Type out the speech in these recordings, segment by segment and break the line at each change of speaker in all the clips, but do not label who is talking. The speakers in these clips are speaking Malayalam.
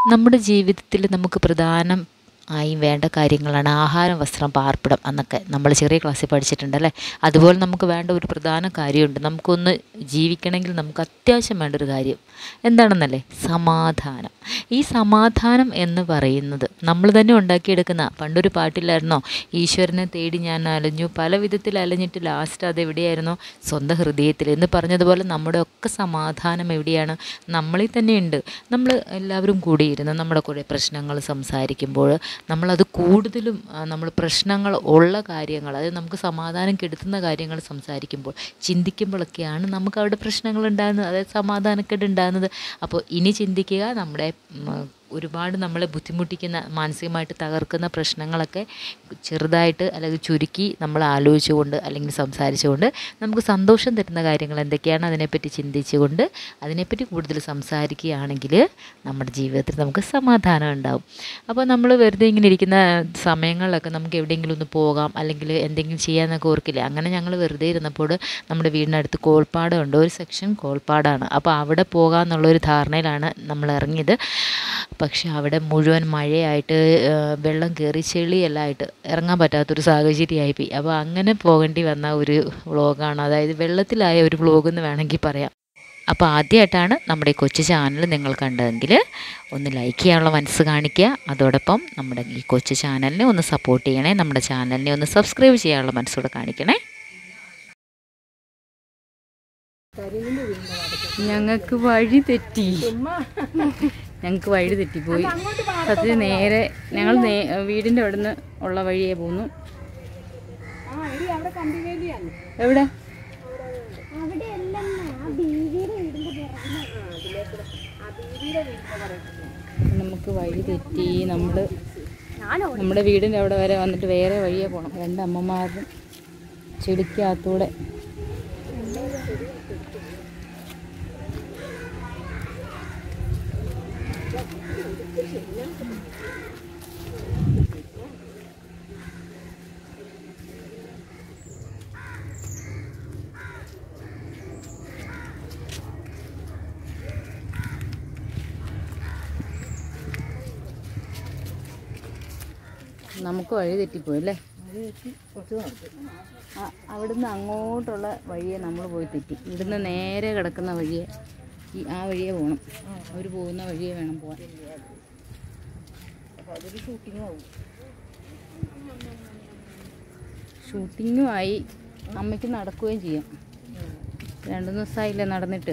നമ്മുടെ ജീവിതത്തിൽ നമുക്ക് പ്രധാനം ആയി വേണ്ട കാര്യങ്ങളാണ് ആഹാരം വസ്ത്രം പാർപ്പിടം എന്നൊക്കെ നമ്മൾ ചെറിയ ക്ലാസ്സിൽ പഠിച്ചിട്ടുണ്ടല്ലേ അതുപോലെ നമുക്ക് വേണ്ട ഒരു പ്രധാന കാര്യമുണ്ട് നമുക്കൊന്ന് ജീവിക്കണമെങ്കിൽ നമുക്ക് അത്യാവശ്യം വേണ്ട ഒരു കാര്യം എന്താണെന്നല്ലേ സമാധാനം ഈ സമാധാനം എന്ന് പറയുന്നത് നമ്മൾ തന്നെ ഉണ്ടാക്കിയെടുക്കുന്ന പണ്ടൊരു പാട്ടില്ലായിരുന്നോ ഈശ്വരനെ തേടി ഞാൻ അലഞ്ഞു പല വിധത്തിൽ അലഞ്ഞിട്ട് ലാസ്റ്റ് അത് എവിടെയായിരുന്നോ സ്വന്തം ഹൃദയത്തിൽ എന്ന് പറഞ്ഞതുപോലെ നമ്മുടെ ഒക്കെ സമാധാനം എവിടെയാണ് നമ്മളിൽ തന്നെയുണ്ട് നമ്മൾ എല്ലാവരും കൂടിയിരുന്ന് നമ്മുടെ കൂടെ പ്രശ്നങ്ങൾ സംസാരിക്കുമ്പോൾ നമ്മളത് കൂടുതലും ആ, നമ്മൾ പ്രശ്നങ്ങൾ ഉള്ള കാര്യങ്ങൾ അതായത് നമുക്ക് സമാധാനം കെടുത്തുന്ന കാര്യങ്ങൾ സംസാരിക്കുമ്പോൾ ചിന്തിക്കുമ്പോഴൊക്കെയാണ് നമുക്ക് അവിടെ പ്രശ്നങ്ങൾ ഉണ്ടാകുന്നത് അതായത് സമാധാനക്കേട് ഉണ്ടാകുന്നത് അപ്പോൾ ഇനി ചിന്തിക്കുക നമ്മുടെ ഉം, ഒരുപാട് നമ്മളെ ബുദ്ധിമുട്ടിക്കുന്ന മാനസികമായിട്ട് തകർക്കുന്ന പ്രശ്നങ്ങളൊക്കെ ചെറുതായിട്ട് അല്ലെങ്കിൽ ചുരുക്കി നമ്മൾ ആലോചിച്ചുകൊണ്ട് അല്ലെങ്കിൽ സംസാരിച്ചുകൊണ്ട് നമുക്ക് സന്തോഷം തരുന്ന കാര്യങ്ങൾ എന്തൊക്കെയാണ് അതിനെപ്പറ്റി ചിന്തിച്ചുകൊണ്ട് അതിനെപ്പറ്റി കൂടുതൽ സംസാരിക്കുകയാണെങ്കിൽ നമ്മുടെ ജീവിതത്തിൽ നമുക്ക് സമാധാനം ഉണ്ടാവും അപ്പോൾ നമ്മൾ വെറുതെ ഇങ്ങനെ ഇരിക്കുന്ന സമയങ്ങളിലൊക്കെ നമുക്ക് എവിടെയെങ്കിലും ഒന്ന് പോകാം അല്ലെങ്കിൽ എന്തെങ്കിലും ചെയ്യാമെന്നൊക്കെ ഓർക്കില്ലേ അങ്ങനെ ഞങ്ങൾ വെറുതെ ഇരുന്നപ്പോൾ നമ്മുടെ വീടിനടുത്ത് കോൾപ്പാടമുണ്ട് ഒരു സെക്ഷൻ കോൾപ്പാടാണ് അപ്പോൾ അവിടെ പോകാമെന്നുള്ളൊരു ധാരണയിലാണ് നമ്മൾ ഇറങ്ങിയത് പക്ഷെ അവിടെ മുഴുവൻ മഴയായിട്ട് ആ, വെള്ളം കയറി ചെളിയെല്ലാം ആയിട്ട് ഇറങ്ങാൻ പറ്റാത്തൊരു സാഹചര്യമായിപ്പോയി അപ്പോൾ അങ്ങനെ പോകേണ്ടി വന്ന ഒരു വ്ളോഗാണ് അതായത് വെള്ളത്തിലായ ഒരു വ്ളോഗ് എന്ന് വേണമെങ്കിൽ പറയാം അപ്പോൾ ആദ്യമായിട്ടാണ് നമ്മുടെ ഈ കൊച്ചു ചാനൽ നിങ്ങൾ കണ്ടതെങ്കിൽ ഒന്ന് ലൈക്ക് ചെയ്യാനുള്ള മനസ്സ് കാണിക്കുക അതോടൊപ്പം നമ്മുടെ ഈ കൊച്ചു ചാനലിനെ ഒന്ന് സപ്പോർട്ട് ചെയ്യണേ നമ്മുടെ ചാനലിനെ ഒന്ന് സബ്സ്ക്രൈബ് ചെയ്യാനുള്ള മനസ്സൂടെ കാണിക്കണേ
ഞങ്ങൾക്ക് വഴി തെറ്റി ഞങ്ങൾക്ക് വഴി തെറ്റിപ്പോയി സത്യത്തിൽ നേരെ ഞങ്ങൾ നേ- വീടിൻ്റെ അവിടുന്ന് ഉള്ള വഴിയെ പോന്നു എവിടെ നമുക്ക് വഴി തെറ്റി നമ്മൾ നമ്മുടെ വീടിൻ്റെ അവിടെ വരെ വന്നിട്ട് വേറെ വഴിയെ പോകണം രണ്ട് അമ്മമാരും ചെടിക്കകത്തൂടെ നമുക്ക് വഴി തെറ്റിപ്പോയി അല്ലേ ആ, അവിടുന്ന് അങ്ങോട്ടുള്ള വഴിയെ നമ്മൾ പോയി തെറ്റി ഇവിടുന്ന് നേരെ കിടക്കുന്ന വഴിയെ ഈ ആ വഴിയെ പോകണം അവർ പോകുന്ന വഴിയെ വേണം പോകാൻ അതൊരു ഷൂട്ടിങ്ങും ആവും ഷൂട്ടിങ്ങും ആയി അമ്മയ്ക്ക് നടക്കുകയും ചെയ്യാം രണ്ടു ദിവസമായില്ലേ നടന്നിട്ട്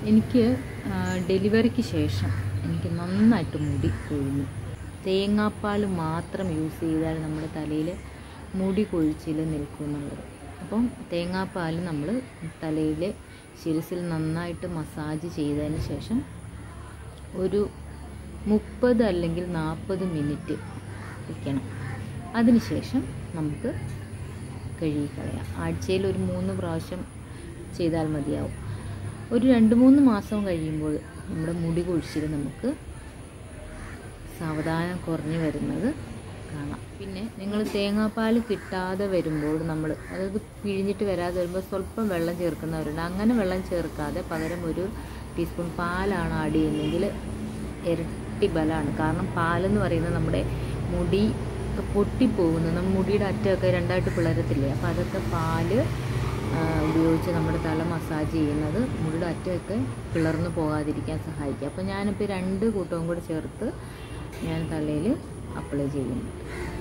എനിക്ക് ആ, ഡെലിവറിക്ക് ശേഷം എനിക്ക് നന്നായിട്ട് മുടി കൊഴിഞ്ഞു തേങ്ങാപ്പാൽ മാത്രം യൂസ് ചെയ്താൽ നമ്മുടെ തലയിൽ മുടി കൊഴിച്ചിൽ നിൽക്കുന്നുള്ളത് അപ്പം തേങ്ങാപ്പാൽ നമ്മൾ തലയിൽ ശിരസിൽ നന്നായിട്ട് മസാജ് ചെയ്തതിന് ശേഷം ഒരു മുപ്പത് അല്ലെങ്കിൽ നാൽപ്പത് മിനിറ്റ് വയ്ക്കണം അതിനുശേഷം നമുക്ക് കഴുകിക്കളയാം ആഴ്ചയിൽ ഒരു മൂന്ന് പ്രാവശ്യം ചെയ്താൽ മതിയാവും ഒരു രണ്ട് മൂന്ന് മാസം കഴിയുമ്പോൾ നമ്മുടെ മുടി കൊഴിച്ചിൽ നമുക്ക് സാവധാനം കുറഞ്ഞു വരുന്നത് കാണാം പിന്നെ നിങ്ങൾ തേങ്ങാപ്പാൽ കിട്ടാതെ വരുമ്പോൾ നമ്മൾ അതായത് പിഴിഞ്ഞിട്ട് വരാതെ വരുമ്പോൾ സ്വല്പം വെള്ളം ചേർക്കുന്നവരുണ്ട് അങ്ങനെ വെള്ളം ചേർക്കാതെ പകരം ഒരു ടീസ്പൂൺ പാലാണ് ആഡ് ചെയ്യുന്നതെങ്കിൽ ഇരട്ടി ബലമാണ് കാരണം പാലെന്ന് പറയുന്നത് നമ്മുടെ മുടി പൊട്ടിപ്പോകുന്നു നമ്മുടെ മുടിയുടെ അറ്റമൊക്കെ രണ്ടായിട്ട് പിളരത്തില്ലേ അപ്പോൾ അതൊക്കെ പാല് ആ, ഉപയോഗിച്ച് നമ്മുടെ തല മസാജ് ചെയ്യുന്നത് മുടിയുടെ അറ്റമൊക്കെ പിളർന്നു പോകാതിരിക്കാൻ സഹായിക്കും അപ്പോൾ ഞാനിപ്പോൾ രണ്ട് കൂട്ടവും കൂടെ ചേർത്ത് ഞാൻ തലയിൽ അപ്ലൈ ചെയ്യുന്നുണ്ട്